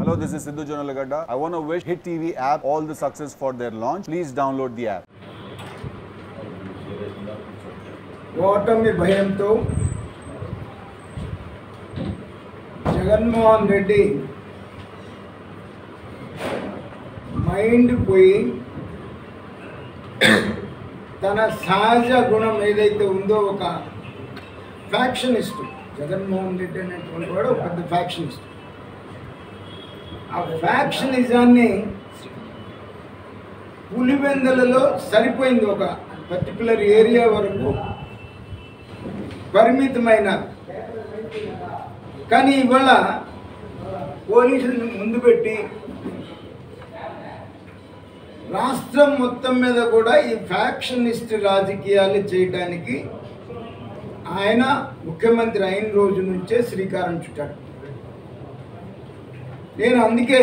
Hello, this is Sidhu Jonalagada. I want to wish Hit TV app all the success for their launch. Please download the app. ఓటమి భయంతో Jaganmohan Reddy mind పోయి తన సహజ గుణం ఏదైతే ఉందో ఒక ఫ్యాక్షనిస్ట్ జగన్మోహన్ రెడ్డి అనేటువంటి వాడు ఒక పెద్ద ఫ్యాక్షనిస్ట్ ఆ ఫ్యాక్షనిజాన్ని పులివెందలలో సరిపోయింది ఒక పర్టికులర్ ఏరియా వరకు పరిమితమైన కానీ ఇవాళ పోలీసులను ముందు పెట్టి రాష్ట్రం మొత్తం మీద కూడా ఈ ఫ్యాక్షనిస్ట్ రాజకీయాలు చేయడానికి ఆయన ముఖ్యమంత్రి అయిన రోజు నుంచే శ్రీకారం చుట్టాడు నేను అందుకే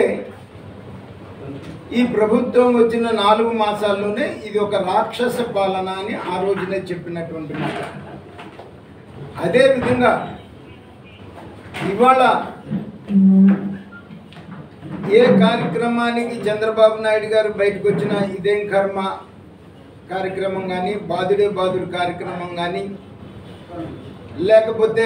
ఈ ప్రభుత్వం వచ్చిన నాలుగు మాసాల్లోనే ఇది ఒక రాక్షస పాలన అని ఆ రోజునే చెప్పినటువంటి మాట అదేవిధంగా ఇవాళ ఏ కార్యక్రమానికి చంద్రబాబు నాయుడు గారు బయటకు వచ్చిన ఇదేం కర్మ కార్యక్రమం కానీ బాధుడే బాధుడు కార్యక్రమం కానీ లేకపోతే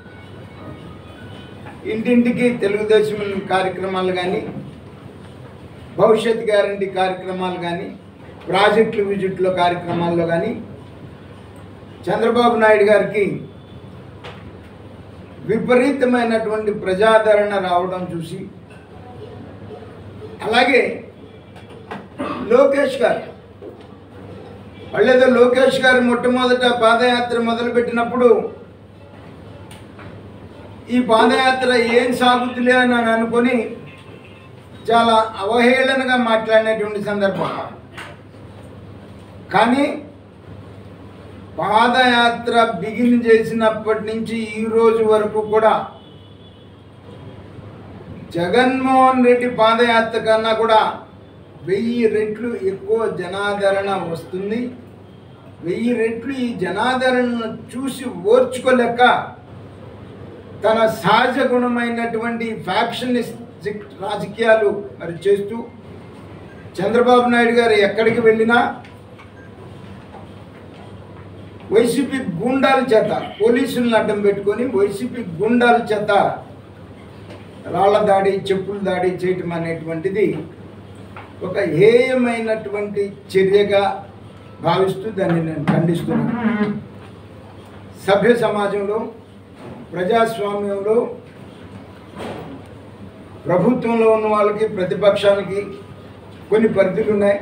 ఇంటింటికి తెలుగుదేశం కార్యక్రమాలు కానీ భవిష్యత్ గ్యారంటీ కార్యక్రమాలు కానీ ప్రాజెక్టులు విజిట్లో కార్యక్రమాల్లో కానీ చంద్రబాబు నాయుడు గారికి విపరీతమైనటువంటి ప్రజాదరణ రావడం చూసి అలాగే లోకేష్ గారు వాళ్ళేదో లోకేష్ గారు మొట్టమొదట పాదయాత్ర మొదలుపెట్టినప్పుడు ఈ పాదయాత్ర ఏం సాగుతులే అని అని అనుకొని చాలా అవహేళనగా మాట్లాడినటువంటి సందర్భం కానీ పాదయాత్ర బిగిన్ చేసినప్పటి నుంచి ఈ రోజు వరకు కూడా జగన్మోహన్ రెడ్డి పాదయాత్ర కన్నా కూడా వెయ్యి రెట్లు ఎక్కువ జనాదరణ వస్తుంది వెయ్యి రెట్లు ఈ జనాదరణను చూసి ఓర్చుకోలేక తన సహజ గుణమైనటువంటి ఫ్యాక్షనిస్ట్ రాజకీయాలు మరి చేస్తూ చంద్రబాబు నాయుడు గారు ఎక్కడికి వెళ్ళినా వైసీపీ గుండాల చేత పోలీసులను అడ్డం పెట్టుకొని వైసీపీ గుండాల చేత రాళ్ల దాడి చెప్పుల దాడి చేయటం అనేటువంటిది ఒక హేయమైనటువంటి చర్యగా భావిస్తూ దాన్ని నేను ఖండిస్తున్నాను సభ్య సమాజంలో ప్రజాస్వామ్యంలో ప్రభుత్వంలో ఉన్న వాళ్ళకి ప్రతిపక్షానికి కొన్ని పరిధులు ఉన్నాయి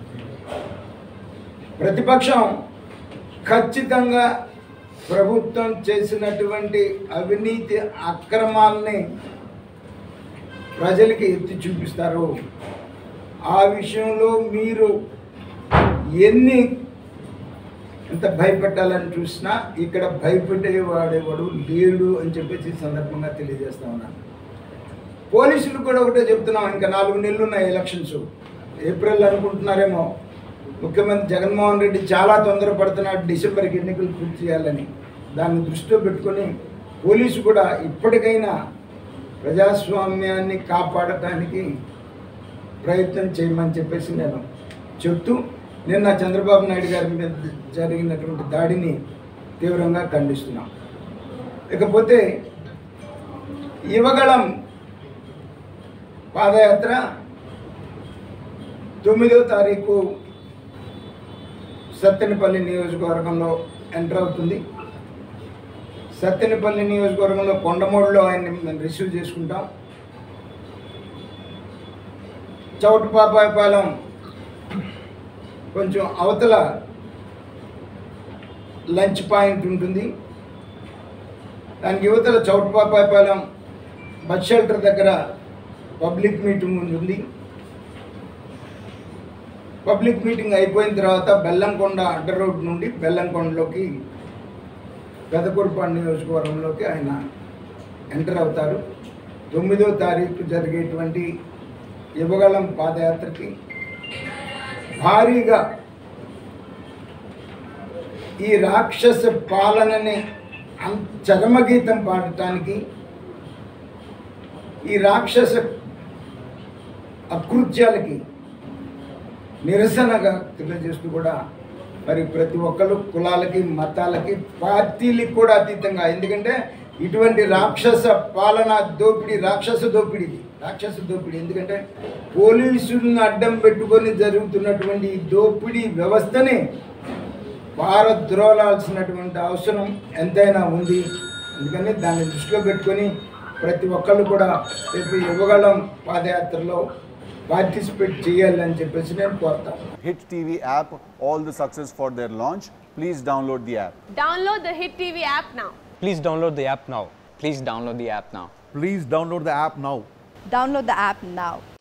ప్రతిపక్షం ఖచ్చితంగా ప్రభుత్వం చేసినటువంటి అవినీతి అక్రమాలని ప్రజలకి ఎత్తి చూపిస్తారు ఆ విషయంలో మీరు ఎన్ని ఎంత భయపెట్టాలని చూసినా ఇక్కడ భయపెట్టేవాడేవాడు లేడు అని చెప్పేసి ఈ సందర్భంగా తెలియజేస్తా ఉన్నాను పోలీసులు కూడా ఒకటే చెప్తున్నాం ఇంకా నాలుగు నెలలు ఉన్నాయి ఎలక్షన్స్ ఏప్రిల్ అనుకుంటున్నారేమో ముఖ్యమంత్రి జగన్మోహన్ రెడ్డి చాలా తొందరపడుతున్నాడు డిసెంబర్కి ఎన్నికలు పూర్తి చేయాలని దాన్ని దృష్టిలో పెట్టుకొని పోలీసు కూడా ఇప్పటికైనా ప్రజాస్వామ్యాన్ని కాపాడటానికి ప్రయత్నం చేయమని చెప్పేసి నేను చెప్తూ నిన్న చంద్రబాబు నాయుడు గారి మీద జరిగినటువంటి దాడిని తీవ్రంగా ఖండిస్తున్నాం ఇకపోతే యువగళం పాదయాత్ర తొమ్మిదో తారీఖు సత్తెనపల్లి నియోజకవర్గంలో ఎంటర్ అవుతుంది సత్తెనపల్లి నియోజకవర్గంలో కొండమూడులో ఆయన్ని మేము రిసీవ్ చేసుకుంటాం చౌటుపాపాయపాలెం కొంచెం అవతల లంచ్ పాయింట్ ఉంటుంది దానికి యువతల చౌటుపాపాయపాలెం బస్ షెల్టర్ దగ్గర పబ్లిక్ మీటింగ్ ఉంటుంది పబ్లిక్ మీటింగ్ అయిపోయిన తర్వాత బెల్లంకొండ అడ్డ రోడ్ నుండి బెల్లంకొండలోకి పెదకూరుపాడు నియోజకవర్గంలోకి ఆయన ఎంటర్ అవుతారు తొమ్మిదో తారీఖు జరిగేటువంటి యువగళం పాదయాత్రకి భారీగా ఈ రాక్షస పాలనని అం- చరమగీతం పాడటానికి ఈ రాక్షస అకృత్యాలకి నిరసనగా తెలియజేస్తూ కూడా మరి ప్రతి ఒక్కరు కులాలకి మతాలకి పార్టీలకి కూడా అతీతంగా ఎందుకంటే ఇటువంటి రాక్షస పాలన దోపిడీ రాక్షస దోపిడీ ఇది. రాక్షస దోపిడీ ఎందుకంటే పోలీసులను అడ్డం పెట్టుకొని జరుగుతున్నటువంటి ఈ దోపిడీ వ్యవస్థని పారద్రోలాల్సినటువంటి అవసరం ఎంతైనా ఉంది అందుకని దాన్ని దృష్టిలో పెట్టుకొని ప్రతి ఒక్కళ్ళు కూడా రేపు యువగళం పాదయాత్రలో పార్టిసిపేట్ చేయాలని చెప్పేసి నేను కోరుతాను Hit TV app, all the success for their launch. Please download the app. Download the Hit TV app now. Please download the app now. Please download the app now. Please download the app now. Download the app now.